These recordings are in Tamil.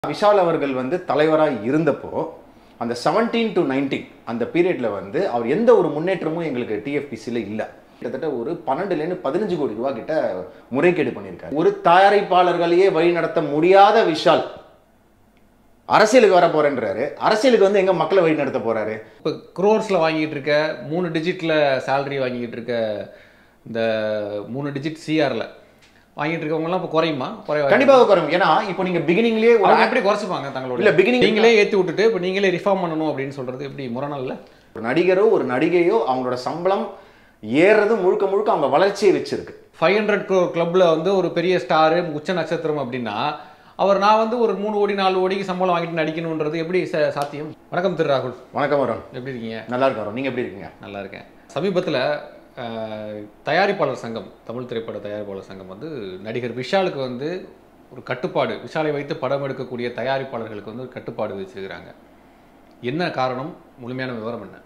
விஷால் அவர்கள் வந்து தலைவராக இருந்தப்போ அந்த 17 டு 19 அந்த பீரியட்ல வந்து அவர் எந்த ஒரு முன்னேற்றமும் எங்களுக்கு டிஎஃபிசியில் இல்லை கிட்டத்தட்ட ஒரு பன்னெண்டுலேருந்து பதினஞ்சு கோடி ரூபா கிட்ட முறைகேடு பண்ணியிருக்காரு ஒரு தயாரிப்பாளர்களையே வழி நடத்த முடியாத விஷால் அரசியலுக்கு வர போறேன்றாரு அரசியலுக்கு வந்து எங்க மக்களை வழி நடத்த போறாரு இப்போ க்ரோர்ஸில் வாங்கிட்டு இருக்க மூணு டிஜிட்டில் சேலரி வாங்கிட்டு இருக்க இந்த மூணு டிஜிட் சிஆரில் வாங்கிட்டு இருக்கவங்கலாம் இப்போ குறையுமா குறைவா கண்டிப்பாக குறையும் ஏன்னா இப்போ நீங்க பிகினிங்லேயே ஒரு அவங்க எப்படி குறைச்சிப்பாங்க தங்களோட இல்ல, beginning- நீங்களே ஏற்றி விட்டுட்டு இப்போ நீங்களே ரிஃபார்ம் பண்ணணும் அப்படின்னு சொல்றது எப்படி முரணல்ல ஒரு நடிகரோ ஒரு நடிகையோ அவங்களோட சம்பளம் ஏறுறது முழுக்க முழுக்க அவங்க வளர்ச்சியை வச்சிருக்கு ஃபைவ் ஹண்ட்ரட் க்ரோர் கிளப்ல வந்து ஒரு பெரிய ஸ்டாரு உச்ச நட்சத்திரம் அப்படின்னா அவர் நான் வந்து ஒரு மூணு கோடி நாலு கோடிக்கு சம்பளம் வாங்கிட்டு நடிக்கணுன்றது எப்படி ச- சாத்தியம் வணக்கம் திரு ராகுல் வணக்கம் வரும் எப்படி இருக்கீங்க நல்லா இருக்கும் வரும் நீங்க எப்படி இருக்கீங்க நல்லா இருக்கேன் சமீபத்தில் தயாரிப்பாளர் சங்கம் தமிழ் திரைப்பட தயாரிப்பாளர் சங்கம் வந்து நடிகர் விஷாலுக்கு வந்து ஒரு கட்டுப்பாடு விஷாலை வைத்து படம் எடுக்கக்கூடிய தயாரிப்பாளர்களுக்கு வந்து ஒரு கட்டுப்பாடு வச்சிருக்கிறாங்க என்ன காரணம் முழுமையான விவரம் என்ன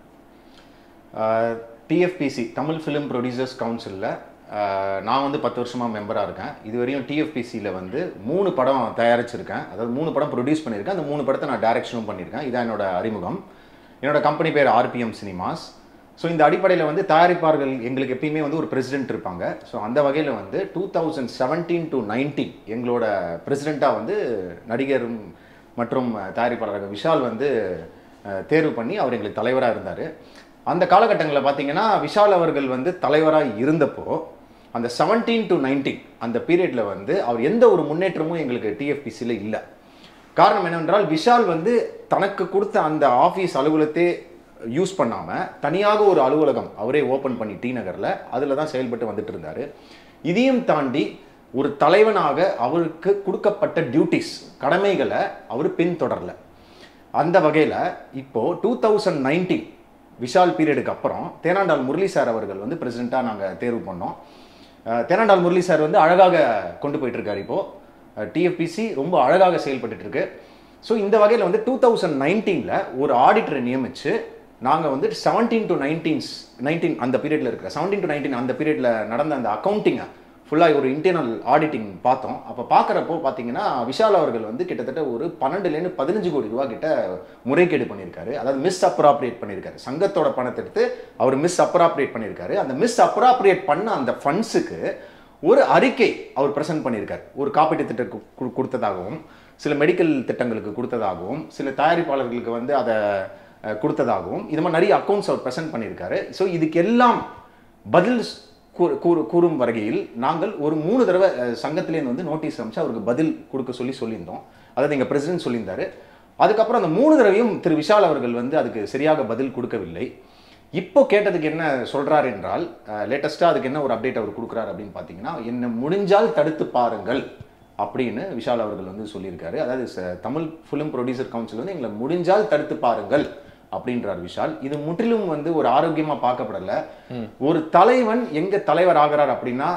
டிஎஃபிசி தமிழ் ஃபிலிம் ப்ரொடியூசர்ஸ் கவுன்சிலில் நான் வந்து பத்து வருஷமாக மெம்பராக இருக்கேன் இதுவரையும் டிஎஃபிசியில் வந்து மூணு படம் தயாரிச்சிருக்கேன் அதாவது மூணு படம் ப்ரொடியூஸ் பண்ணியிருக்கேன் அந்த மூணு படத்தை நான் டைரக்ஷனும் பண்ணியிருக்கேன் இதான் என்னோட அறிமுகம் என்னோட கம்பெனி பேர் ஆர்பிஎம் சினிமாஸ் ஸோ இந்த அடிப்படையில் வந்து தயாரிப்பாளர்கள் எங்களுக்கு எப்பயுமே வந்து ஒரு பிரசிடென்ட் இருப்பாங்க ஸோ அந்த வகையில் வந்து two thousand seventeen to nineteen எங்களோட பிரசிடெண்ட்டாக வந்து நடிகர் மற்றும் தயாரிப்பாளர் விஷால் வந்து அஹ், தேர்வு பண்ணி அவர் எங்களுக்கு தலைவராக இருந்தார் அந்த காலகட்டங்களில் பார்த்தீங்கன்னா விஷால் அவர்கள் வந்து தலைவராக இருந்தப்போ அந்த 17 டு 19 அந்த பீரியட்ல வந்து அவர் எந்த ஒரு முன்னேற்றமும் எங்களுக்கு டிஎஃபிசியில் இல்லை காரணம் என்னவென்றால் விஷால் வந்து தனக்கு கொடுத்த அந்த ஆஃபீஸ் அலுவலகத்தை யூஸ் பண்ணாமல் தனியாக ஒரு அலுவலகம் அவரே ஓப்பன் பண்ணி டி நகரில் அதில் தான் செயல்பட்டு வந்துட்டு இருந்தார் இதையும் தாண்டி ஒரு தலைவனாக அவருக்கு கொடுக்கப்பட்ட டியூட்டிஸ் கடமைகளை அவர் பின்தொடரல அந்த வகையில் இப்போ டூ தௌசண்ட் நைன்டீன் விஷால் பீரியடுக்கு அப்புறம் தேனாண்டால் முரளி சார் அவர்கள் வந்து பிரசிடெண்ட்டாக நாங்கள் தேர்வு பண்ணோம் அஹ், தேனாண்டால் முரளி சார் வந்து அழகாக கொண்டு போயிட்டு இருக்காரு இப்போ டிஎஃபிசி ரொம்ப அழகாக செயல்பட்டுட்டு இருக்கு ஸோ இந்த வகையில் வந்து டூ தௌசண்ட் நைன்டீனில் ஒரு ஆடிட்டரை நியமித்து நாங்கள் வந்து செவன்டீன் டு நைன்டீன்ஸ் நைன்டீன் அந்த பீரியடில் இருக்கிற செவன்டீன் டு நைன்டீன் அந்த பீரியடில் நடந்த அந்த அக்கௌண்டிங்கை ஃபுல்லாக ஒரு இன்டர்னல் ஆடிட்டிங் பார்த்தோம் அப்போ பார்க்குறப்போ பார்த்தீங்கன்னா விஷால் அவர்கள் வந்து கிட்டத்தட்ட ஒரு பன்னெண்டுலேருந்து பதினஞ்சு கோடி ரூபா கிட்ட முறைகேடு பண்ணியிருக்காரு அதாவது மிஸ் அப்ராப்ரியேட் பண்ணியிருக்காரு சங்கத்தோட பணத்தை எடுத்து அவர் மிஸ் அப்ராப்ரியேட் பண்ணியிருக்காரு அந்த மிஸ் அப்ராப்ரியேட் பண்ண அந்த ஃபண்ட்ஸுக்கு ஒரு அறிக்கை அவர் பிரசன்ட் பண்ணியிருக்காரு ஒரு காப்பீட்டு திட்டம் கு- கொடுத்ததாகவும் சில மெடிக்கல் திட்டங்களுக்கு கொடுத்ததாகவும் சில தயாரிப்பாளர்களுக்கு வந்து அதை அஹ், கொடுத்ததாகவும் இது மாதிரி நிறைய அக்கௌண்ட்ஸ் அவர் பிரசன்ட் பண்ணியிருக்காரு ஸோ இதுக்கு எல்லாம் பதில் ஸ்- கூறு- கூறு கூறும் வகையில் நாங்கள் ஒரு மூணு தடவை அஹ், சங்கத்திலேருந்து வந்து நோட்டீஸ் அனுப்பிச்சு அவருக்கு பதில் கொடுக்க சொல்லி சொல்லியிருந்தோம் அதாவது எங்கள் பிரசிடென்ட் சொல்லியிருந்தாரு அதுக்கப்புறம் அந்த மூணு தடவையும் திரு விஷால் அவர்கள் வந்து அதுக்கு சரியாக பதில் கொடுக்கவில்லை இப்போ கேட்டதுக்கு என்ன சொல்றார் என்றால் லேட்டஸ்ட்டாக அதுக்கு என்ன ஒரு அப்டேட் அவர் கொடுக்குறாரு அப்படின்னு பார்த்தீங்கன்னா என்ன முடிஞ்சால் தடுத்து பாருங்கள் அப்படின்னு விஷால் அவர்கள் வந்து சொல்லியிருக்காரு அதாவது ச- தமிழ் ஃபிலிம் ப்ரொடியூசர் கவுன்சில் வந்து எங்களை முடிஞ்சால் தடுத்து பாருங்கள் அப்படின்றார் விஷால் இது முற்றிலும் வந்து ஒரு ஆரோக்கியமா பார்க்கப்படல ஒரு தலைவன் எங்க தலைவர் ஆகிறார் அப்படின்னா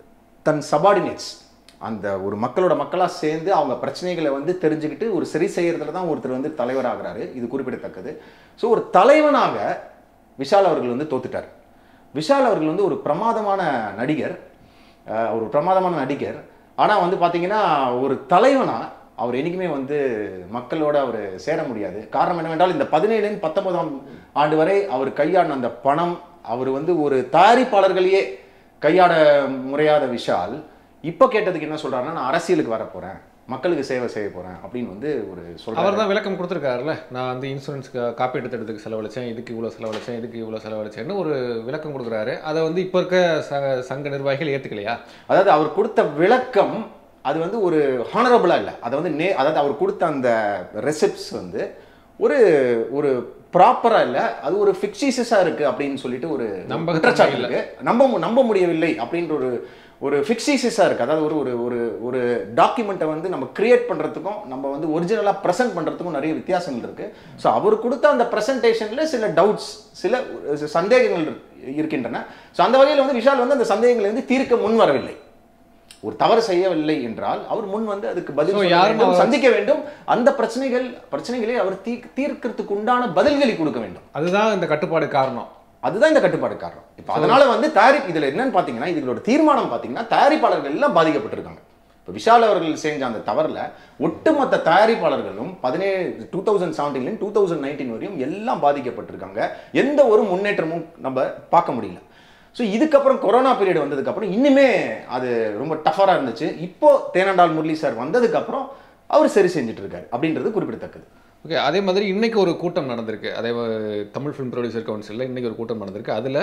தன் சபார்டினேட்ஸ் அந்த ஒரு மக்களோட மக்களா சேர்ந்து அவங்க பிரச்சனைகளை வந்து தெரிஞ்சுக்கிட்டு ஒரு சரி செய்யறதுல தான் ஒருத்தர் வந்து தலைவர் ஆகுறாரு இது குறிப்பிடத்தக்கது ஸோ ஒரு தலைவனாக விஷால் அவர்கள் வந்து தோத்துட்டார் விஷால் அவர்கள் வந்து ஒரு பிரமாதமான நடிகர் அஹ் ஒரு பிரமாதமான நடிகர் ஆனா வந்து பாத்தீங்கன்னா ஒரு தலைவனா அவர் என்னைக்குமே வந்து மக்களோட அவர் சேர முடியாது காரணம் என்னவென்றால் இந்த பதினேழுலேருந்து பத்தொன்பதாம் ஆண்டு வரை அவர் கையாடின அந்த பணம் அவர் வந்து ஒரு தயாரிப்பாளர்களையே கையாட முறையாத விஷால் இப்போ கேட்டதுக்கு என்ன சொல்றாருன்னா நான் அரசியலுக்கு வர போறேன் மக்களுக்கு சேவை செய்ய போறேன் அப்படின்னு வந்து ஒரு சொல்றாரு அவர் தான் விளக்கம் கொடுத்துருக்காருல்ல நான் வந்து இன்சூரன்ஸ்க்கு காப்பீட்டு திட்டத்துக்கு செலவழிச்சேன் இதுக்கு இவ்வளோ செலவழிச்சேன் இதுக்கு இவ்வளோ செலவழிச்சேன்னு ஒரு விளக்கம் கொடுக்குறாரு அதை வந்து இப்போ இருக்க ச சங்க நிர்வாகிகள் ஏற்றுக்கலையா அதாவது அவர் கொடுத்த விளக்கம் அது வந்து ஒரு ஹானரபுளா இல்லை அதை வந்து நே அதாவது அவர் கொடுத்த அந்த ரெசிப்ட்ஸ் வந்து ஒரு ஒரு ப்ராப்பரா இல்ல அது ஒரு ஃபிக்சிசஸா இருக்கு அப்படின்னு சொல்லிட்டு ஒரு நம்பகத்தன்மை குற்றச்சாட்டு இல்ல. இருக்கு நம்ப மு- நம்ப முடியவில்லை அப்படின்ற ஒரு ஒரு ஃபிக்சிசஸா இருக்கு அதாவது ஒரு ஒரு ஒரு ஒரு டாக்குமெண்ட்டை வந்து நம்ம கிரியேட் பண்றதுக்கும் நம்ம வந்து ஒரிஜினலா ப்ரெசென்ட் பண்றதுக்கும் நிறைய வித்தியாசங்கள் இருக்கு ஸோ அவர் கொடுத்த அந்த ப்ரெசன்டேஷன்ல சில டவுட்ஸ் சில அஹ், சந்தேகங்கள் இரு- இருக்கின்றன ஸோ அந்த வகையில் வந்து விஷால் வந்து அந்த சந்தேகங்களை வந்து தீர்க்க முன் வரவில்லை ஒரு தவறு செய்யவில்லை என்றால் அவர் முன் வந்து அதுக்கு பதில் So, சொல்ல யாரும் வேண்டும், அவர் சந்திக்க வேண்டும் அந்த பிரச்சனைகள் பிரச்சனைகளை அவர் தீ தீர்க்கிறதுக்கு உண்டான பதில்களை கொடுக்க வேண்டும் அதுதான் இந்த கட்டுப்பாடு காரணம் அதுதான் இந்த கட்டுப்பாடு காரணம் இப்போ அதனால வந்து தயாரிப்பு இதுல என்னன்னு பாத்தீங்கன்னா இதுகளோட தீர்மானம் பாத்தீங்கன்னா தயாரிப்பாளர்கள் எல்லாம் பாதிக்கப்பட்டிருக்காங்க இப்போ விஷால் அவர்கள் செஞ்ச அந்த தவறில் ஒட்டுமொத்த தயாரிப்பாளர்களும் பதினேழு டூ தௌசண்ட் செவன்டீன்லேயும் டூ தௌசண்ட் நைன்டீன் வரையும் எல்லாம் பாதிக்கப்பட்டிருக்காங்க எந்த ஒரு முன்னேற்றமும் நம்ம பார்க்க முடியல ஸோ இதுக்கப்புறம் கொரோனா பீரியட் வந்ததுக்கப்புறம் இன்னுமே அது ரொம்ப டஃபராக இருந்துச்சு இப்போ தேனண்டால் முரளி சார் வந்ததுக்கப்புறம் அவர் சரி செஞ்சுட்டு இருக்காரு அப்படின்றது குறிப்பிடத்தக்கது ஓகே அதே மாதிரி இன்னைக்கு ஒரு கூட்டம் நடந்திருக்கு அதே மாதிரி தமிழ் ஃபிலிம் ப்ரொடியூசர் கவுன்சிலில் இன்னைக்கு ஒரு கூட்டம் நடந்திருக்கு அதில்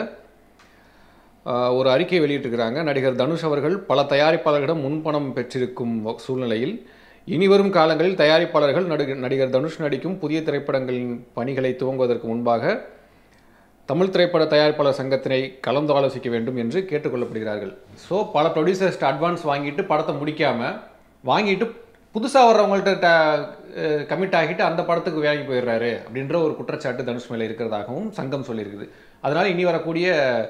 ஒரு அறிக்கை வெளியிட்டிருக்கிறாங்க நடிகர் தனுஷ் அவர்கள் பல தயாரிப்பாளர்களிடம் முன்பணம் பெற்றிருக்கும் சூழ்நிலையில் இனிவரும் காலங்களில் தயாரிப்பாளர்கள் நடிகர் நடிகர் தனுஷ் நடிக்கும் புதிய திரைப்படங்களின் பணிகளை துவங்குவதற்கு முன்பாக தமிழ் திரைப்பட தயாரிப்பாளர் சங்கத்தினை கலந்து ஆலோசிக்க வேண்டும் என்று கேட்டுக்கொள்ளப்படுகிறார்கள் ஸோ பல ப்ரொடியூசர்ஸ்ட்டு அட்வான்ஸ் வாங்கிட்டு படத்தை முடிக்காமல் வாங்கிட்டு புதுசாக வர்றவங்கள்ட்ட கமிட் ஆகிட்டு அந்த படத்துக்கு வேலைக்கு போயிடுறாரு அப்படின்ற ஒரு குற்றச்சாட்டு தனுஷ் மேலே இருக்கிறதாகவும் சங்கம் சொல்லியிருக்குது அதனால இனி வரக்கூடிய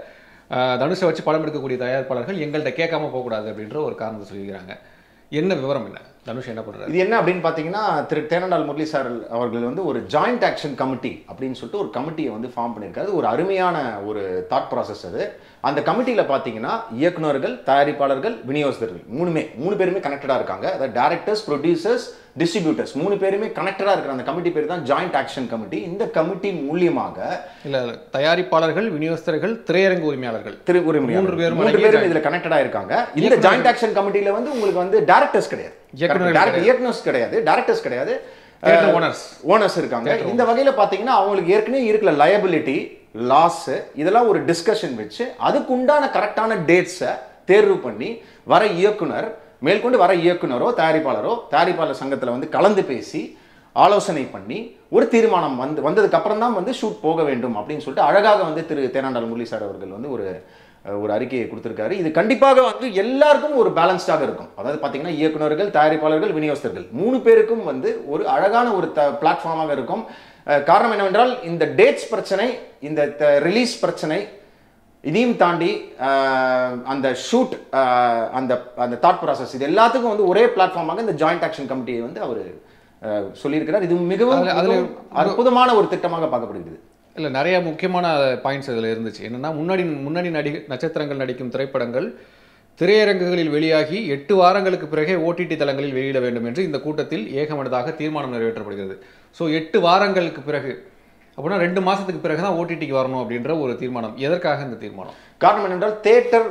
அஹ், தனுஷை வச்சு படம் எடுக்கக்கூடிய தயாரிப்பாளர்கள் எங்கள்கிட்ட கேட்காம போகக்கூடாது அப்படின்ற ஒரு காரணத்தை சொல்லியிருக்கிறாங்க என்ன விவரம் என்ன தனுஷ் என்ன பண்ணுறாரு இது என்ன அப்படின்னு பார்த்தீங்கன்னா திரு தேனண்டால் முரளி சார் அவர்கள் வந்து ஒரு ஜாயிண்ட் ஆக்ஷன் கமிட்டி அப்படின்னு சொல்லிட்டு ஒரு கமிட்டியை வந்து ஃபார்ம் பண்ணியிருக்காரு ஒரு அருமையான ஒரு தாட் ப்ராசஸ் அது அந்த கமிட்டியில் பார்த்தீங்கன்னா இயக்குனர்கள் தயாரிப்பாளர்கள் விநியோகஸ்தர்கள் மூணுமே மூணு பேருமே கனெக்டடாக இருக்காங்க அதாவது டேரக்டர்ஸ் ப்ரொடியூசர்ஸ் டிஸ்ட்ரிபியூட்டர்ஸ் மூணு பேருமே கனெக்டடாக இருக்கிற அந்த கமிட்டி பேர் தான் ஜாயிண்ட் ஆக்ஷன் கமிட்டி இந்த கமிட்டி மூலியமாக இல்லை தயாரிப்பாளர்கள் விநியோகஸ்தர்கள் திரையரங்கு உரிமையாளர்கள் திரு உரிமையாளர். மூன்று பேரும் மூன்று அடங்கிய பேரும் இதுல கனெக்டடா இருக்காங்க இந்த இயக்குனர்கள். ஜாயிண்ட் ஆக்ஷன் கமிட்டில வந்து உங்களுக்கு வந்து டைரக்டர்ஸ் கிடையாது இயக்குனர்கள் Direct- இயக்குனர்ஸ் கிடையாது டைரக்டர்ஸ் கிடையாது Theatre owners. ஓனர்ஸ் இருக்காங்க இந்த வகையில பாத்தீங்கன்னா அவங்களுக்கு ஏற்கனவே இருக்கிற லயபிலிட்டி லாஸ் இதெல்லாம் ஒரு டிஸ்கஷன் வச்சு அதுக்கு உண்டான கரெக்டான டேட்ஸை தேர்வு பண்ணி வர இயக்குனர் மேற்கொண்டு வர இயக்குனரோ தயாரிப்பாளரோ தயாரிப்பாளர் சங்கத்துல வந்து கலந்து பேசி ஆலோசனை பண்ணி ஒரு தீர்மானம் வந்து வந்ததுக்கு அப்புறம் தான் வந்து ஷூட் போக வேண்டும் அப்படின்னு சொல்லிட்டு அழகாக வந்து திரு தேனாண்டால் முரளி சார் அவர்கள் வந்து ஒரு அஹ், ஒரு அறிக்கையை கொடுத்திருக்காரு இது கண்டிப்பாக வந்து எல்லாருக்கும் ஒரு பேலன்ஸ்டாக இருக்கும் அதாவது பார்த்தீங்கன்னா இயக்குனர்கள் தயாரிப்பாளர்கள் விநியோகஸ்தர்கள் மூணு பேருக்கும் வந்து ஒரு அழகான ஒரு த பிளாட்ஃபார்மாக இருக்கும் அஹ், காரணம் என்னவென்றால் இந்த டேட்ஸ் பிரச்சனை இந்த ரிலீஸ் பிரச்சனை இதையும் தாண்டி அஹ், அந்த ஷூட் அந்த அந்த தாட் ப்ராசஸ் இது எல்லாத்துக்கும் வந்து ஒரே பிளாட்ஃபார்மாக இந்த ஜாயிண்ட் ஆக்ஷன் கமிட்டியை வந்து அவர் சொல்லியிருக்கிறார் இது மிகவும் அதுல- அதுல மிகவும் அற்புதமான ஒரு திட்டமாக பார்க்கப்படுகிறது இல்லை நிறைய முக்கியமான பாயிண்ட்ஸ் இதில் இருந்துச்சு என்னன்னா முன்னாடி முன்னணி நடி நட்சத்திரங்கள் நடிக்கும் திரைப்படங்கள் திரையரங்குகளில் வெளியாகி எட்டு வாரங்களுக்கு பிறகே ஓடிடி தளங்களில் வெளியிட வேண்டும் என்று இந்த கூட்டத்தில் ஏகமனதாக தீர்மானம் நிறைவேற்றப்படுகிறது ஸோ எட்டு வாரங்களுக்கு பிறகு அப்படின்னா ரெண்டு மாசத்துக்கு பிறகு தான் ஓடிடிக்கு வரணும் அப்படின்ற ஒரு தீர்மானம் எதற்காக இந்த தீர்மானம் காரணம் என்னென்றால் தேட்டர்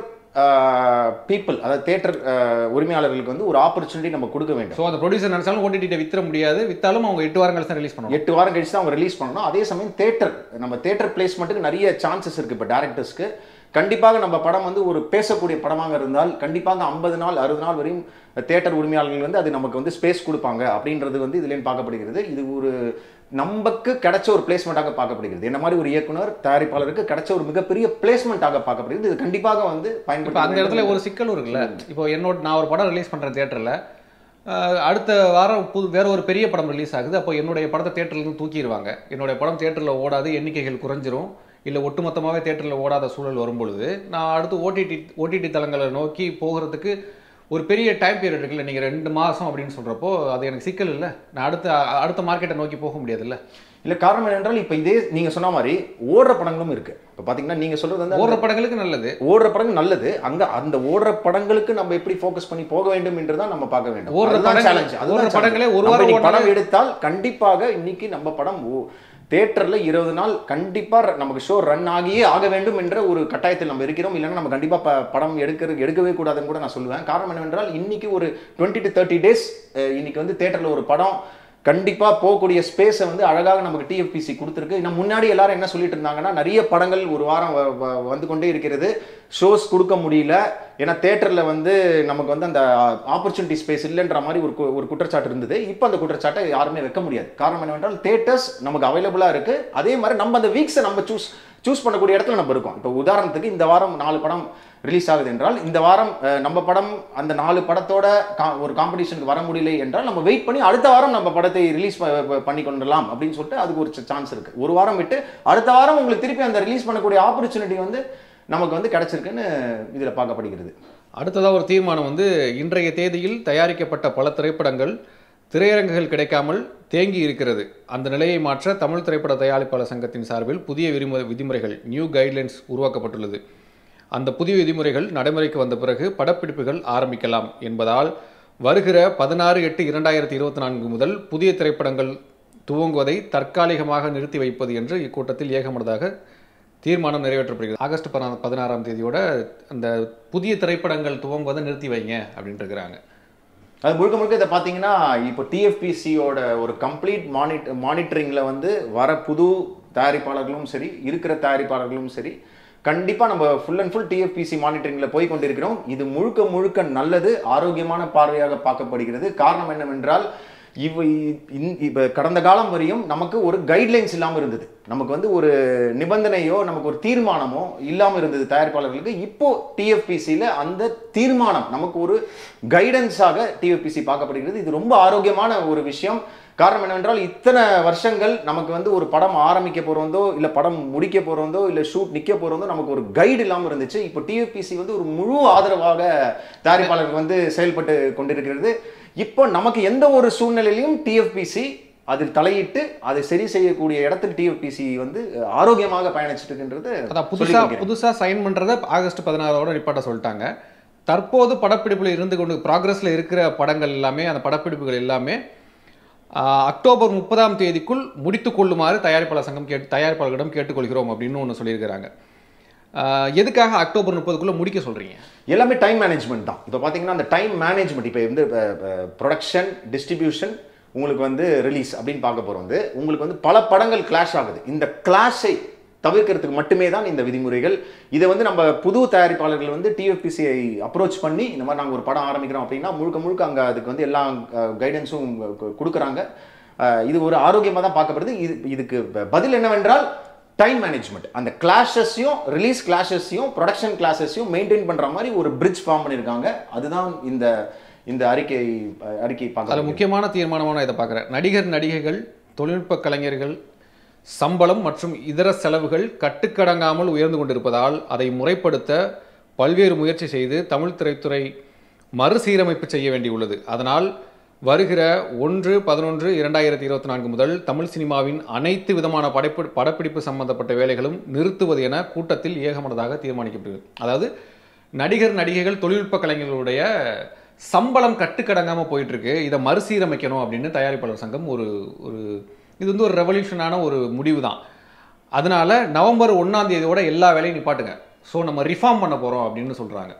பீப்புள் அதாவது தேட்டர் உரிமையாளர்களுக்கு வந்து ஒரு ஆப்பர்ச்சுனிட்டி நம்ம கொடுக்க வேண்டும் ஸோ அந்த ப்ரொடியூசர் நினைச்சாலும் ஓடிடியை வித்துற முடியாது வித்தாலும் அவங்க எட்டு வாரம் கழிச்சு தான் ரிலீஸ் பண்ணுவாங்க எட்டு வாரம் கழிச்சு தான் அவங்க ரிலீஸ் பண்ணணும் அதே சமயம் தேட்டர் நம்ம தேட்டர் பிளேஸ்மெண்ட்டுக்கு நிறைய சான்சஸ் இருக்கு இப்போ டேரக்டர்ஸ்க்கு கண்டிப்பாக நம்ம படம் வந்து ஒரு பேசக்கூடிய படமாக இருந்தால் கண்டிப்பாக ஐம்பது நாள் அறுபது நாள் வரையும் தேட்டர் உரிமையாளர்கள் வந்து அது நமக்கு வந்து ஸ்பேஸ் கொடுப்பாங்க அப்படின்றது வந்து இதுலேயும் பார்க்கப்படுகிறது இது ஒரு நமக்கு கிடைச்ச ஒரு பிளேஸ்மெண்ட்டாக பார்க்கப்படுகிறது என்ன மாதிரி ஒரு இயக்குனர் தயாரிப்பாளருக்கு கிடைச்ச ஒரு மிகப்பெரிய பிளேஸ்மெண்ட்டாக பார்க்கப்படுகிறது இது கண்டிப்பாக வந்து இப்போ அந்த பயன்படுத்த இடத்துல ஒரு சிக்கல் இருக்குல்ல இப்போ என்னோட நான் ஒரு படம் ரிலீஸ் பண்ணுறேன் தேட்டரில் அடுத்த வாரம் புது வேற ஒரு பெரிய படம் ரிலீஸ் ஆகுது அப்போ என்னுடைய படத்தை தேட்டர்லேருந்து தூக்கிடுவாங்க என்னுடைய படம் தேட்டரில் ஓடாது எண்ணிக்கைகள் குறைஞ்சிரும் இல்லை ஒட்டுமொத்தமாகவே தேட்டரில் ஓடாத சூழல் வரும்பொழுது நான் அடுத்து ஓடிடி ஓடிடி தளங்களை நோக்கி போகிறதுக்கு ஒரு பெரிய டைம் பீரியட் இருக்குல்ல நீங்கள் ரெண்டு மாதம் அப்படின்னு சொல்கிறப்போ அது எனக்கு சிக்கல் இல்லை நான் அடுத்த அடுத்த மார்க்கெட்டை நோக்கி போக முடியாதுல்ல இல்ல காரணம் என்னென்றால் இப்போ இதே நீங்க சொன்ன மாதிரி ஓடுற படங்களும் இருக்கு இப்போ பாத்தீங்கன்னா நீங்க சொல்றது வந்து ஓடுற படங்களுக்கு நல்லது ஓடுற படங்கள் நல்லது அங்க அந்த ஓடுற படங்களுக்கு நம்ம எப்படி ஃபோக்கஸ் பண்ணி போக வேண்டும் என்று தான் நம்ம பார்க்க வேண்டும் ஓடுற அதுதான் படங்கள்- challenge. அதுதான் ஓடுற challenge. படங்களே ஒரு நம்ம வாரம் இன்னைக்கு ஓடுனாலே- படம் எடுத்தால் கண்டிப்பாக இன்னைக்கு நம்ம படம் தேட்டர்ல இருபது நாள் கண்டிப்பா ர- நமக்கு ஷோ ரன் ஆகியே ஆக வேண்டும் என்ற ஒரு கட்டாயத்தில் நம்ம இருக்கிறோம் இல்லைன்னா நம்ம கண்டிப்பா ப- படம் எடுக்கிற எடுக்கவே கூடாதுன்னு கூட நான் சொல்லுவேன் காரணம் என்னவென்றால் இன்னைக்கு ஒரு டுவெண்ட்டி டு தேர்ட்டி டேஸ் இன்னைக்கு வந்து தேட்டர்ல ஒரு படம் கண்டிப்பா போகக்கூடிய ஸ்பேஸை வந்து அழகாக நமக்கு டிஎஃபிசி கொடுத்துருக்கு இன்னும் முன்னாடி எல்லாரும் என்ன சொல்லிட்டு இருந்தாங்கன்னா நிறைய படங்கள் ஒரு வாரம் வ- வ- வந்து கொண்டே இருக்கிறது ஷோஸ் கொடுக்க முடியல ஏன்னா தேட்டர்ல வந்து நமக்கு வந்து அந்த ஆப்பர்ச்சுனிட்டி ஸ்பேஸ் இல்லைன்ற மாதிரி ஒரு கு- ஒரு குற்றச்சாட்டு இருந்தது இப்போ அந்த குற்றச்சாட்டை யாருமே வைக்க முடியாது காரணம் என்னவென்றால் தேட்டர்ஸ் நமக்கு அவைலபிளா இருக்கு அதே மாதிரி நம்ம அந்த வீக்ஸை நம்ம சூஸ் சூஸ் பண்ணக்கூடிய இடத்துல நம்ம இருக்கோம் இப்போ உதாரணத்துக்கு இந்த வாரம் நாலு படம் ரிலீஸ் ஆகுது என்றால் இந்த வாரம் அஹ், நம்ம படம் அந்த நாலு படத்தோட கா- ஒரு காம்படிஷனுக்கு வர முடியல என்றால் நம்ம வெயிட் பண்ணி அடுத்த வாரம் நம்ம படத்தை ரிலீஸ் பண்ணி கொண்டுடலாம் அப்படின்னு சொல்லிட்டு அதுக்கு ஒரு சான்ஸ் இருக்கு ஒரு வாரம் விட்டு அடுத்த வாரம் உங்களுக்கு திருப்பி அந்த ரிலீஸ் பண்ணக்கூடிய ஆப்பர்ச்சுனிட்டி வந்து நமக்கு வந்து கிடைச்சிருக்குன்னு இதில் பார்க்கப்படுகிறது அடுத்ததாக ஒரு தீர்மானம் வந்து இன்றைய தேதியில் தயாரிக்கப்பட்ட பல திரைப்படங்கள் திரையரங்குகள் கிடைக்காமல் தேங்கி இருக்கிறது அந்த நிலையை மாற்ற தமிழ் திரைப்பட தயாரிப்பாளர் சங்கத்தின் சார்பில் புதிய விதிமு விதிமுறைகள் நியூ கைட்லைன்ஸ் உருவாக்கப்பட்டுள்ளது அந்த புதிய விதிமுறைகள் நடைமுறைக்கு வந்த பிறகு படப்பிடிப்புகள் ஆரம்பிக்கலாம் என்பதால் வருகிற பதினாறு எட்டு இரண்டாயிரத்தி இருபத்தி நான்கு முதல் புதிய திரைப்படங்கள் துவங்குவதை தற்காலிகமாக நிறுத்தி வைப்பது என்று இக்கூட்டத்தில் ஏகமனதாக தீர்மானம் நிறைவேற்றப்படுகிறது ஆகஸ்ட் பதினா பதினாறாம் தேதியோட அந்த புதிய திரைப்படங்கள் துவங்குவதை நிறுத்தி வைங்க அப்படின்ட்டு இருக்கிறாங்க அது முழுக்க முழுக்க இதை பார்த்தீங்கன்னா இப்போ டிஎஃபிசியோட ஒரு கம்ப்ளீட் மானிட் மானிட்டரிங்கில் வந்து வர புது தயாரிப்பாளர்களும் சரி இருக்கிற தயாரிப்பாளர்களும் சரி கண்டிப்பாக நம்ம ஃபுல் அண்ட் ஃபுல் டிஎஃபிசி மானிட்டரிங்கில் போய் கொண்டிருக்கிறோம் இது முழுக்க முழுக்க நல்லது ஆரோக்கியமான பார்வையாக பார்க்கப்படுகிறது காரணம் என்னவென்றால் இவ இந் இப்போ கடந்த காலம் வரையும் நமக்கு ஒரு கைட்லைன்ஸ் இல்லாமல் இருந்தது நமக்கு வந்து ஒரு நிபந்தனையோ நமக்கு ஒரு தீர்மானமோ இல்லாமல் இருந்தது தயாரிப்பாளர்களுக்கு இப்போ டிஎஃபிசியில் அந்த தீர்மானம் நமக்கு ஒரு கைடன்ஸாக டிஎஃபிசி பார்க்கப்படுகிறது இது ரொம்ப ஆரோக்கியமான ஒரு விஷயம் காரணம் என்னவென்றால் இத்தனை வருஷங்கள் நமக்கு வந்து ஒரு படம் ஆரம்பிக்க போகிறோந்தோ இல்லை படம் முடிக்க போகிறோந்தோ இல்லை ஷூட் நிற்க போகிறோந்தோ நமக்கு ஒரு கைடு இல்லாமல் இருந்துச்சு இப்போ டிஎஃபிசி வந்து ஒரு முழு ஆதரவாக தயாரிப்பாளர்கள் வந்து செயல்பட்டு கொண்டிருக்கிறது இப்போ நமக்கு எந்த ஒரு சூழ்நிலையிலையும் டிஎஃபிசி அதில் தலையிட்டு அதை சரி செய்யக்கூடிய இடத்தில் டிஎஃபிசி வந்து ஆரோக்கியமாக பயணிச்சுட்டு இருக்கின்றது அதான் புதுசா சொல்லிக்கொள்கிறேன். புதுசா சைன் பண்றத ஆகஸ்ட் பதினாறோட ரிப்போர்ட்டை சொல்லிட்டாங்க தற்போது படப்பிடிப்புல இருந்து கொண்டு ப்ராக்ரஸ்ல இருக்கிற படங்கள் எல்லாமே அந்த படப்பிடிப்புகள் எல்லாமே ஆஹ், அக்டோபர் முப்பதாம் தேதிக்குள் முடித்துக் கொள்ளுமாறு தயாரிப்பாளர் சங்கம் கேட்டு தயாரிப்பாளர்களிடம் கேட்டுக்கொள்கிறோம் அப்படின்னு ஒன்று சொல்லியிருக்கிறாங்க ஆஹ், எதுக்காக அக்டோபர் முப்பதுக்குள்ள முடிக்க சொல்றீங்க எல்லாமே டைம் மேனேஜ்மெண்ட் தான் இப்போ பார்த்தீங்கன்னா அந்த டைம் மேனேஜ்மெண்ட் இப்போ வந்து ப்ரொடக்ஷன் டிஸ்ட்ரிபியூஷன் உங்களுக்கு வந்து ரிலீஸ் அப்படின்னு பார்க்க போகிறோம் வந்து உங்களுக்கு வந்து பல படங்கள் கிளாஷ் ஆகுது இந்த கிளாஷை தவிர்க்கிறதுக்கு மட்டுமே தான் இந்த விதிமுறைகள் இதை வந்து நம்ம புது தயாரிப்பாளர்கள் வந்து டிஎஃபிசிஐ அப்ரோச் பண்ணி இந்த மாதிரி நாங்கள் ஒரு படம் ஆரம்பிக்கிறோம் அப்படின்னா முழுக்க முழுக்க அங்கே அதுக்கு வந்து எல்லா கைடன்ஸும் கொடுக்குறாங்க அஹ், இது ஒரு ஆரோக்கியமாக தான் பார்க்கப்படுது இது இதுக்கு ப- பதில் என்னவென்றால் டைம் மேனேஜ்மெண்ட் அந்த கிளாஷஸையும் ரிலீஸ் கிளாஷஸையும் ப்ரொடக்ஷன் கிளாஸஸையும் மெயின்டைன் பண்ற மாதிரி ஒரு பிரிட்ஜ் ஃபார்ம் பண்ணியிருக்காங்க அதுதான் இந்த இந்த அறிக்கை அஹ், அறிக்கை அதில் பார்க்க முக்கியமான தீர்மானமான இதை பார்க்குறேன் நடிகர் நடிகைகள் தொழில்நுட்ப கலைஞர்கள் சம்பளம் மற்றும் இதர செலவுகள் கட்டுக்கடங்காமல் உயர்ந்து கொண்டிருப்பதால் அதை முறைப்படுத்த பல்வேறு முயற்சி செய்து தமிழ் திரைத்துறை மறுசீரமைப்பு செய்ய வேண்டியுள்ளது அதனால் வருகிற ஒன்று பதினொன்று இரண்டாயிரத்தி இருபத்தி நான்கு முதல் தமிழ் சினிமாவின் அனைத்து விதமான படைப்பு படப்பிடிப்பு சம்பந்தப்பட்ட வேலைகளும் நிறுத்துவது என கூட்டத்தில் ஏகமனதாக தீர்மானிக்கப்படுகிறது அதாவது நடிகர் நடிகைகள் தொழில்நுட்ப கலைஞர்களுடைய சம்பளம் கட்டுக்கடங்காம போயிட்டு இருக்கு இதை மறுசீரமைக்கணும் அப்படின்னு தயாரிப்பாளர் சங்கம் ஒரு ஒரு இது வந்து ஒரு ரெவல்யூஷனான ஒரு முடிவு தான் அதனால நவம்பர் ஒன்றாம் தேதியோட எல்லா வேலையும் நிப்பாட்டுங்க ஸோ நம்ம ரிஃபார்ம் பண்ண போகிறோம் அப்படின்னு சொல்கிறாங்க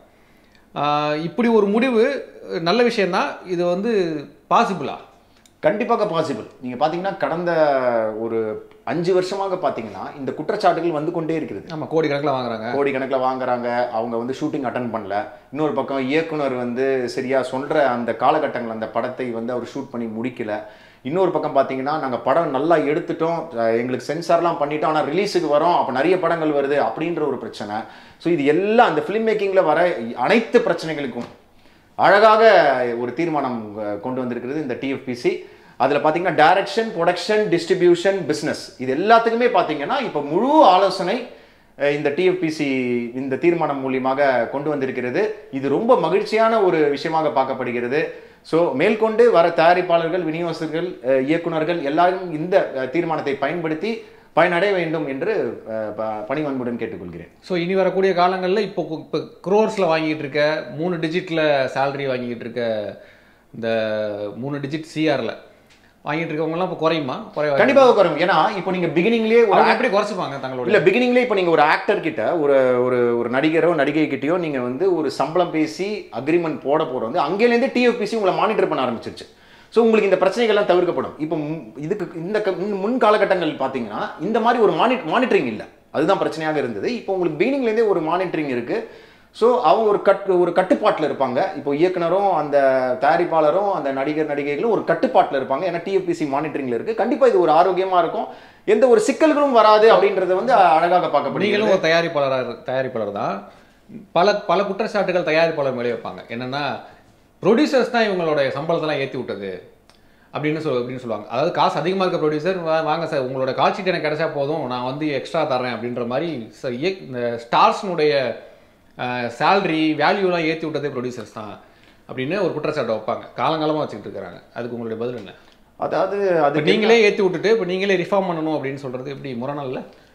இப்படி ஒரு முடிவு நல்ல விஷயம்தான் இது வந்து பாசிபிளா கண்டிப்பாக பாசிபிள் நீங்க பாத்தீங்கன்னா கடந்த ஒரு அஞ்சு வருஷமாக பாத்தீங்கன்னா இந்த குற்றச்சாட்டுகள் வந்து கொண்டே இருக்கிறது நம்ம கோடிக்கணக்கில் வாங்குறாங்க கோடி கணக்கில் வாங்குறாங்க அவங்க வந்து ஷூட்டிங் அட்டன் பண்ணல இன்னொரு பக்கம் இயக்குனர் வந்து சரியா சொல்ற அந்த காலகட்டங்கள் அந்த படத்தை வந்து அவர் ஷூட் பண்ணி முடிக்கல இன்னொரு பக்கம் பார்த்தீங்கன்னா நாங்கள் படம் நல்லா எடுத்துட்டோம் அஹ் எங்களுக்கு சென்சார்லாம் பண்ணிட்டோம் ஆனால் ரிலீஸுக்கு வரோம் அப்போ நிறைய படங்கள் வருது அப்படின்ற ஒரு பிரச்சனை ஸோ இது எல்லாம் அந்த ஃபிலிம் மேக்கிங்கில் வர அனைத்து பிரச்சனைகளுக்கும் அழகாக ஒரு தீர்மானம் அஹ், கொண்டு வந்திருக்கிறது இந்த டிஎஃபிசி அதில் பார்த்தீங்கன்னா டைரக்ஷன் ப்ரொடக்ஷன் டிஸ்ட்ரிபியூஷன் பிஸ்னஸ் இது எல்லாத்துக்குமே பார்த்தீங்கன்னா இப்போ முழு ஆலோசனை அஹ், இந்த டிஎஃபிசி இந்த தீர்மானம் மூலியமாக கொண்டு வந்திருக்கிறது இது ரொம்ப மகிழ்ச்சியான ஒரு விஷயமாக பார்க்கப்படுகிறது ஸோ மேற்கொண்டு வர தயாரிப்பாளர்கள் விநியோகஸ்தர்கள் அஹ், இயக்குனர்கள் எல்லாரும் இந்த அஹ், தீர்மானத்தை பயன்படுத்தி பயனடைய வேண்டும் என்று அஹ், ப- பணிவன்புடன் கேட்டுக்கொள்கிறேன் ஸோ இனி வரக்கூடிய காலங்களில் இப்போ இப்போ க்ரோர்ஸில் வாங்கிட்டு இருக்க மூணு டிஜிட்டில் சேலரி வாங்கிட்டு இருக்க இந்த மூணு டிஜிட் சிஆரில் வாங்கிட்டு இருக்கவங்கலாம் இப்போ குறையுமா குறைவா கண்டிப்பாக குறையும் ஏன்னா இப்போ நீங்க பிகினிங்லேயே ஒரு அவங்க எப்படி குறைச்சிப்பாங்க தங்களோட இல்ல பிகினிங்லேயே இப்போ நீங்க ஒரு ஆக்டர் கிட்ட ஒரு ஒரு ஒரு நடிகரோ நடிகை கிட்டயோ நீங்க வந்து ஒரு சம்பளம் பேசி அக்ரிமெண்ட் போட போற வந்து அங்கேலேருந்து டிஎஃபிசி உங்களை மானிட்டர் பண்ண ஆரம்பிச்சிருச்சு ஸோ உங்களுக்கு இந்த பிரச்சனைகள்லாம் தவிர்க்கப்படும் இப்போ மு- இதுக்கு இந்த க- இந்த முன் காலகட்டங்கள் பார்த்தீங்கன்னா இந்த மாதிரி ஒரு மானிட் மானிட்டரிங் இல்லை அதுதான் பிரச்சனையாக இருந்தது இப்போ உங்களுக்கு பிகினிங்லேருந்தே ஒரு மானிட்டரிங் இருக்கு ஸோ அவங்க ஒரு கட் ஒரு கட்டுப்பாட்டில் இருப்பாங்க இப்போ இயக்குனரும் அந்த தயாரிப்பாளரும் அந்த நடிகர் நடிகைகளும் ஒரு கட்டுப்பாட்டில் இருப்பாங்க ஏன்னா டிஎஃபிசி மானிட்டரிங்ல இருக்கு கண்டிப்பாக இது ஒரு ஆரோக்கியமா இருக்கும் எந்த ஒரு சிக்கல்களும் வராது அப்படின்றத வந்து அழகாக பார்க்கப்படுகிறது நீங்களும் ஒரு தயாரிப்பாளராக தயாரிப்பாளர் தான் பல பல குற்றச்சாட்டுகள் தயாரிப்பாளர் மேலே வைப்பாங்க என்னன்னா ப்ரொடியூசர்ஸ் தான் இவங்களுடைய சம்பளத்தெல்லாம் ஏற்றி விட்டது அப்படின்னு சொல் அப்படின்னு சொல்லுவாங்க அதாவது காசு அதிகமாக இருக்க ப்ரொடியூசர் வாங்க சார் உங்களோட கால் ஷீட் எனக்கு கிடைச்சா போதும் நான் வந்து எக்ஸ்ட்ரா தரேன் அப்படின்ற மாதிரி ச- இயக்- இந்த ஸ்டார்ஸ்னுடைய சேல்ரி வேல்யூலாம் ஏற்றி விட்டதே ப்ரொடியூசர்ஸ் தான் அப்படின்னு ஒரு குற்றச்சாட்டை வைப்பாங்க காலங்காலமாக வச்சுக்கிட்டு இருக்கிறாங்க அதுக்கு உங்களுடைய பதில் என்ன அதாவது இப்போ அது நீங்களே ஏற்றி விட்டுட்டு இப்போ நீங்களே ரிஃபார்ம் பண்ணணும் அப்படின்னு சொல்றது எப்படி முரணல்ல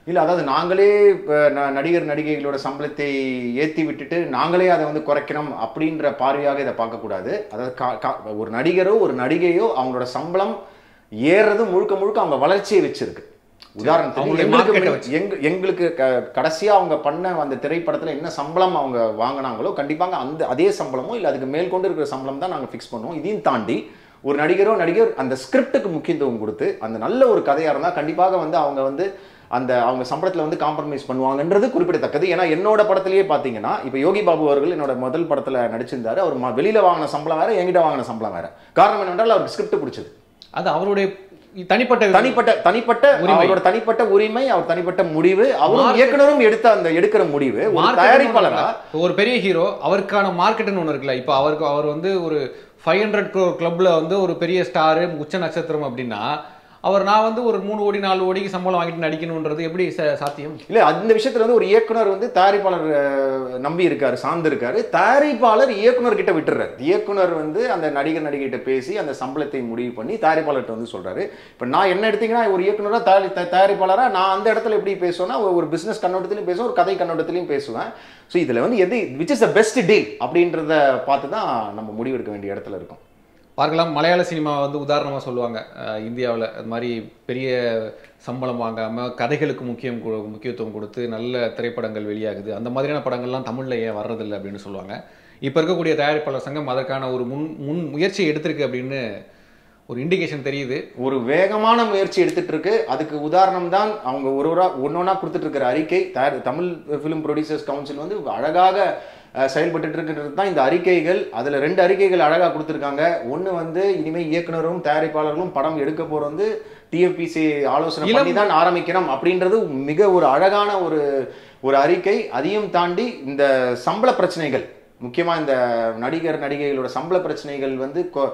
இல்ல அதாவது நாங்களே இப்ப ந- நடிகர் நடிகைகளோட சம்பளத்தை ஏத்தி விட்டுட்டு நாங்களே அதை வந்து குறைக்கணும் அப்படின்ற பார்வையாக இதை பார்க்கக்கூடாது அதாவது கா- கா- ஒரு நடிகரோ ஒரு நடிகையோ அவங்களோட சம்பளம் ஏறுறது முழுக்க முழுக்க அவங்க வளர்ச்சியை வச்சிருக்கு உதாரணத்துக்கு அவங்களுடைய எங்களுக்கு market-அ முன்ன- எங்க எங்களுக்கு க- கடைசியா அவங்க பண்ண அந்த திரைப்படத்துல என்ன சம்பளம் அவங்க வாங்கினாங்களோ கண்டிப்பாக அந்த அதே சம்பளமோ இல்ல அதுக்கு மேல் கொண்டு இருக்கிற சம்பளம் தான் நாங்க ஃபிக்ஸ் பண்ணுவோம் இதையும் தாண்டி ஒரு நடிகரோ நடிகர் அந்த ஸ்கிரிப்டுக்கு முக்கியத்துவம் கொடுத்து அந்த நல்ல ஒரு கதையா இருந்தா கண்டிப்பாக வந்து அவங்க வந்து அந்த அவங்க சம்பளத்துல வந்து காம்ப்ரமைஸ் பண்ணுவாங்கன்றது குறிப்பிடத்தக்கது ஏன்னா என்னோட படத்திலேயே பாத்தீங்கன்னா இப்போ யோகி பாபு அவர்கள் என்னோட முதல் படத்துல நடிச்சிருந்தாரு அவர் ம- வெளியில வாங்கின சம்பளம் வேற என்கிட்ட வாங்கின சம்பளம் வேற காரணம் என்னவென்றால் அவருக்கு ஸ்கிரிப்ட் பிடிச்சது அது அவருடைய தனிப்பட்ட தனிப்பட்ட தனிப்பட்ட உரிமை. அவரோட தனிப்பட்ட உரிமை அவர் தனிப்பட்ட முடிவு அவரும் Market- இயக்குனரும் எடுத்த அந்த எடுக்கிற முடிவு ஒரு Market தயாரிப்பாளரா இப்போ ஒரு பெரிய ஹீரோ அவருக்கான மார்க்கெட்னு ஒன்று இருக்குல்ல இப்போ அவருக்கு அவர் வந்து ஒரு ஃபைவ் ஹண்ட்ரட் க்ரோர் கிளப்ல வந்து ஒரு பெரிய ஸ்டாரு உச்ச நட்சத்திரம் அப்படின்னா அவர் நான் வந்து ஒரு மூணு கோடி நாலு கோடிக்கு சம்பளம் வாங்கிட்டு நடிக்கணுன்றது எப்படி ச- சாத்தியம் இல்ல அந்த விஷயத்துல வந்து ஒரு இயக்குனர் வந்து தயாரிப்பாளர் அஹ், நம்பி இருக்காரு சார்ந்து இருக்காரு தயாரிப்பாளர் இயக்குனர் கிட்ட விட்டுறாரு இயக்குனர் வந்து அந்த நடிகர் நடிகைகிட்ட பேசி அந்த சம்பளத்தை முடிவு பண்ணி தயாரிப்பாளர்கிட்ட வந்து சொல்றாரு இப்ப நான் என்ன எடுத்தீங்கன்னா ஒரு இயக்குனரா தயாரி த- தயாரிப்பாளரா நான் அந்த இடத்துல எப்படி பேசுவேன்னா ஒரு- ஒரு பிசினஸ் கண்ணோட்டத்திலையும் பேசுவேன் ஒரு கதை கண்ணோட்டத்திலையும் பேசுவேன் ஸோ இதுல வந்து எது which is the best deal அப்படின்றத பார்த்து தான் நம்ம முடிவெடுக்க வேண்டிய இடத்துல இருக்கோம் பார்க்கலாம் மலையாள சினிமா வந்து உதாரணமாக சொல்லுவாங்க இந்தியாவில் அது மாதிரி பெரிய சம்பளம் வாங்காமல் கதைகளுக்கு முக்கியம் கு- முக்கியத்துவம் கொடுத்து நல்ல திரைப்படங்கள் வெளியாகுது அந்த மாதிரியான படங்கள்லாம் தமிழில் ஏன் வர்றதில்லை அப்படின்னு சொல்லுவாங்க இப்போ இருக்கக்கூடிய தயாரிப்பாளர் சங்கம் அதற்கான ஒரு முன் முன் முயற்சி எடுத்திருக்கு அப்படின்னு ஒரு இண்டிகேஷன் தெரியுது ஒரு வேகமான முயற்சி எடுத்துட்டு இருக்கு அதுக்கு உதாரணம் தான் அவங்க ஒரு ஒரு ஒன்னொன்னா கொடுத்துட்டு இருக்கிற அறிக்கை தயார் தமிழ் ஃபிலிம் ப்ரொடியூசர்ஸ் கவுன்சில் வந்து அழகாக அஹ், செயல்பட்டுட்டு இருக்கிறது தான் இந்த அறிக்கைகள் அதுல ரெண்டு அறிக்கைகள் அழகா கொடுத்துருக்காங்க ஒண்ணு வந்து இனிமே இயக்குனரும் தயாரிப்பாளர்களும் படம் எடுக்க போற வந்து டிஎஃபிசி ஆலோசனை இளம் பண்ணி தான் ஆரம்பிக்கணும் அப்படின்றது மிக ஒரு அழகான ஒரு ஒரு அறிக்கை அதையும் தாண்டி இந்த சம்பள பிரச்சனைகள் முக்கியமா இந்த நடிகர் நடிகைகளோட சம்பள பிரச்சனைகள் வந்து கொ-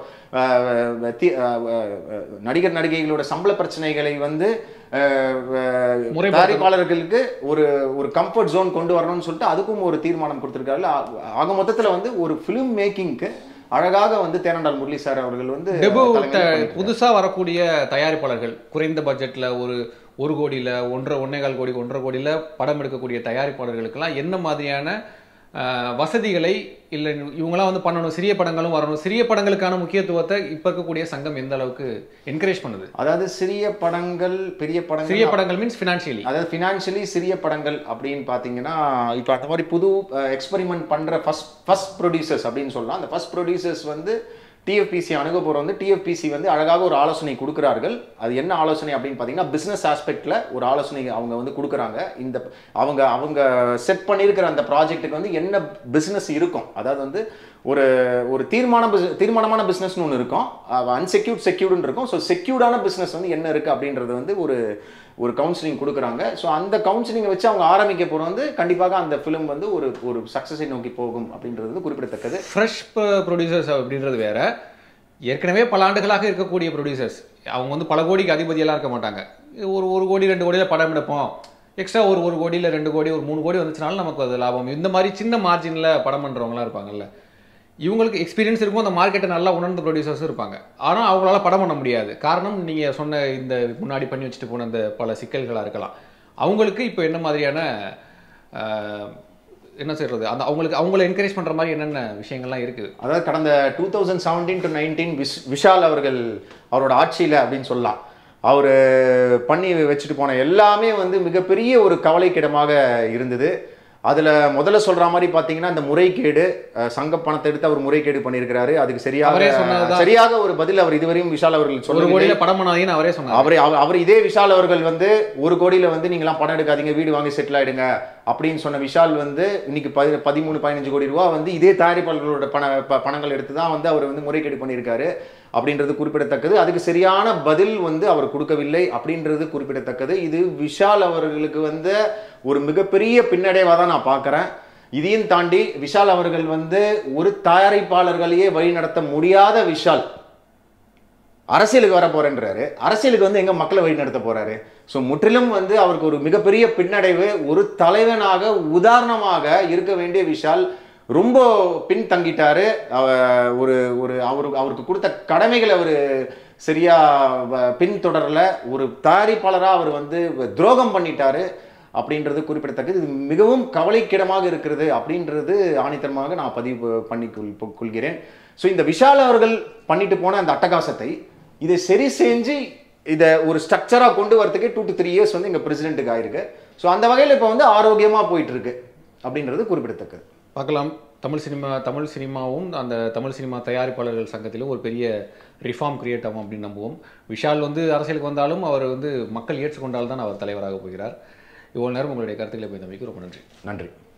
அஹ் தி- அஹ் அஹ் நடிகர் நடிகைகளோட சம்பள பிரச்சனைகளை வந்து அஹ் அஹ் முறைப்படுத்தணும். தயாரிப்பாளர்களுக்கு ஒரு ஒரு கம்ஃபர்ட் ஜோன் கொண்டு வரணும்னு சொல்லிட்டு அதுக்கும் ஒரு தீர்மானம் கொடுத்திருக்காரு ஆ- ஆக மொத்தத்துல வந்து ஒரு ஃபிலிம் மேக்கிங்க்கு அழகாக வந்து தேனண்டால் முரளி சார் அவர்கள் வந்து டெபு தலைமையில் பண்ணியிருக்காரு. புதுசா வரக்கூடிய தயாரிப்பாளர்கள் குறைந்த பட்ஜெட்ல ஒரு ஒரு கோடியில ஒன்றரை ஒன்னேகால் கோடி ஒன்றரை கோடியில படம் எடுக்கக்கூடிய தயாரிப்பாளர்களுக்கெல்லாம் என்ன மாதிரியான ஆஹ், வசதிகளை இல்லை இவங்களாம் வந்து பண்ணணும் சிறிய படங்களும் வரணும் சிறிய படங்களுக்கான முக்கியத்துவத்தை இப்ப இருக்கக்கூடிய சங்கம் எந்த அளவுக்கு என்கரேஜ் பண்ணுது அதாவது சிறிய படங்கள் பெரிய படங்கள் சிறிய படங்கள் மீன்ஸ் ஃபினான்ஷியலி அதாவது ஃபினான்ஷியலி சிறிய படங்கள் அப்படின்னு பார்த்தீங்கன்னா இப்போ அந்த மாதிரி புது எக்ஸ்பெரிமெண்ட் பண்ணுற ஃபர்ஸ்ட் ஃபர்ஸ்ட் ப்ரொடியூசர்ஸ் அப்படின்னு சொல்லலாம் அந்த ஃபர்ஸ்ட் ப்ரொடியூசர்ஸ் வந்து டிஎஃப்பிசி அணுக போகிற வந்து டிஎஃப்பிசி வந்து அழகாக ஒரு ஆலோசனை கொடுக்குறார்கள் அது என்ன ஆலோசனை அப்படின்னு பார்த்தீங்கன்னா பிஸ்னஸ் ஆஸ்பெக்டில் ஒரு ஆலோசனை அவங்க வந்து கொடுக்குறாங்க இந்த அவங்க அவங்க செட் பண்ணியிருக்கிற அந்த ப்ராஜெக்ட்டுக்கு வந்து என்ன பிஸ்னஸ் இருக்கும் அதாவது வந்து ஒரு ஒரு தீர்மான busi- தீர்மானமான பிஸ்னஸ்னு ஒன்று இருக்கும் அன்செக்யூர்ட் செக்யூர்டுன்னு இருக்கும் ஸோ செக்யூர்டான பிஸ்னஸ் வந்து என்ன இருக்குது அப்படின்றது வந்து ஒரு ஒரு கவுன்சிலிங் கொடுக்குறாங்க ஸோ அந்த கவுன்சிலிங்கை வச்சு அவங்க ஆரம்பிக்க போகிற வந்து கண்டிப்பாக அந்த ஃபிலிம் வந்து ஒரு ஒரு சக்ஸஸை நோக்கி போகும் அப்படின்றது வந்து குறிப்பிடத்தக்கது ஃப்ரெஷ் ப்ரொடியூசர்ஸ் அப்படின்றது வேற ஏற்கனவே பல ஆண்டுகளாக இருக்கக்கூடிய ப்ரொடியூசர்ஸ் அவங்க வந்து பல கோடிக்கு அதிபதியெல்லாம் இருக்க மாட்டாங்க ஒரு ஒரு கோடி ரெண்டு கோடியில் படம் எடுப்போம் எக்ஸ்ட்ரா ஒரு ஒரு கோடி இல்லை ரெண்டு கோடி ஒரு மூணு கோடி வந்துச்சுனாலும் நமக்கு அது லாபம் இந்த மாதிரி சின்ன மார்ஜினில் படம் பண்ணுறவங்களாம் இருப்பாங்கல்ல இவங்களுக்கு எக்ஸ்பீரியன்ஸ் இருக்கும் அந்த மார்க்கெட்டை நல்லா உணர்ந்த ப்ரொடியூசர்ஸும் இருப்பாங்க ஆனால் அவங்களால படம் பண்ண முடியாது காரணம் நீங்கள் சொன்ன இந்த முன்னாடி பண்ணி வச்சுட்டு போன அந்த பல சிக்கல்களாக இருக்கலாம் அவங்களுக்கு இப்போ என்ன மாதிரியான ஆஹ், என்ன சொல்றது அந்த அவங்களுக்கு அவங்கள என்கரேஜ் பண்ணுற மாதிரி என்னென்ன விஷயங்கள்லாம் இருக்குது அதாவது கடந்த two thousand seventeen to nineteen விஷ் விஷால் அவர்கள் அவரோட ஆட்சியில் அப்படின்னு சொல்லலாம் அவர் பண்ணி வச்சுட்டு போன எல்லாமே வந்து மிகப்பெரிய ஒரு கவலைக்கிடமாக இருந்தது அதில் முதல்ல சொல்ற மாதிரி பார்த்தீங்கன்னா இந்த முறைகேடு அஹ், சங்க பணத்தை எடுத்து அவர் முறைகேடு பண்ணியிருக்கிறாரு அதுக்கு அவரே சரியாக சொன்னதுதான். சரியாக ஒரு பதில் அவர் இதுவரையும் விஷால் அவர்கள் ஒரு சொல்லவில்லை கோடியில படம் பண்ணாதீங்கன்னு அவரே சொன்னார் அவரே அவ- அவர் இதே விஷால் அவர்கள் வந்து ஒரு கோடியில வந்து நீங்களாம் பணம் எடுக்காதீங்க வீடு வாங்கி செட்டில் ஆயிடுங்க அப்படின்னு சொன்ன விஷால் வந்து இன்னைக்கு பதி பதிமூணு பதினஞ்சு கோடி ரூபா வந்து இதே தயாரிப்பாளர்களோட பண ப- பணங்கள் எடுத்து தான் வந்து அவர் வந்து முறைகேடு பண்ணியிருக்காரு அப்படின்றது குறிப்பிடத்தக்கது அதுக்கு சரியான பதில் வந்து அவர் கொடுக்கவில்லை அப்படின்றது குறிப்பிடத்தக்கது இது விஷால் அவர்களுக்கு வந்து ஒரு மிகப்பெரிய பின்னடைவாக தான் நான் பார்க்குறேன் இதையும் தாண்டி விஷால் அவர்கள் வந்து ஒரு தயாரிப்பாளர்களையே வழிநடத்த முடியாத விஷால் அரசியலுக்கு வர போறேன்றாரு அரசியலுக்கு வந்து எங்க மக்களை வழி நடத்த போறாரு ஸோ முற்றிலும் வந்து அவருக்கு ஒரு மிகப்பெரிய பின்னடைவு ஒரு தலைவனாக உதாரணமாக இருக்க வேண்டிய விஷால் ரொம்ப பின்தங்கிட்டாரு அவ- ஒரு ஒரு அவருக்கு அவருக்கு கொடுத்த கடமைகளை அவர் சரியா வ- பின்தொடரல ஒரு தயாரிப்பாளராக அவர் வந்து துரோகம் பண்ணிட்டாரு அப்படின்றது குறிப்பிடத்தக்கது இது மிகவும் கவலைக்கிடமாக இருக்கிறது அப்படின்றது ஆணித்தரமாக நான் பதிவு பண்ணி கொள் கொள்கிறேன் ஸோ இந்த விஷால் அவர்கள் பண்ணிட்டு போன அந்த அட்டகாசத்தை இதை சரி செஞ்சு இதை ஒரு ஸ்ட்ரக்சராக கொண்டு வரதுக்கு டூ டு த்ரீ இயர்ஸ் வந்து எங்கள் பிரசிடென்ட்டுக்கு ஆயிருக்கு ஸோ அந்த வகையில் இப்போ வந்து ஆரோக்கியமாக போயிட்டு இருக்கு அப்படின்றது குறிப்பிடத்தக்கது பார்க்கலாம் தமிழ் சினிமா தமிழ் சினிமாவும் அந்த தமிழ் சினிமா தயாரிப்பாளர்கள் சங்கத்திலும் ஒரு பெரிய ரிஃபார்ம் கிரியேட் ஆகும் அப்படின்னு நம்புவோம் விஷால் வந்து அரசியலுக்கு வந்தாலும் அவர் வந்து மக்கள் ஏற்றுக்கொண்டால் தான் அவர் தலைவராக போகிறார் இவ்வளவு நேரம் உங்களுடைய கருத்துக்களை போய் ரொம்ப நன்றி நன்றி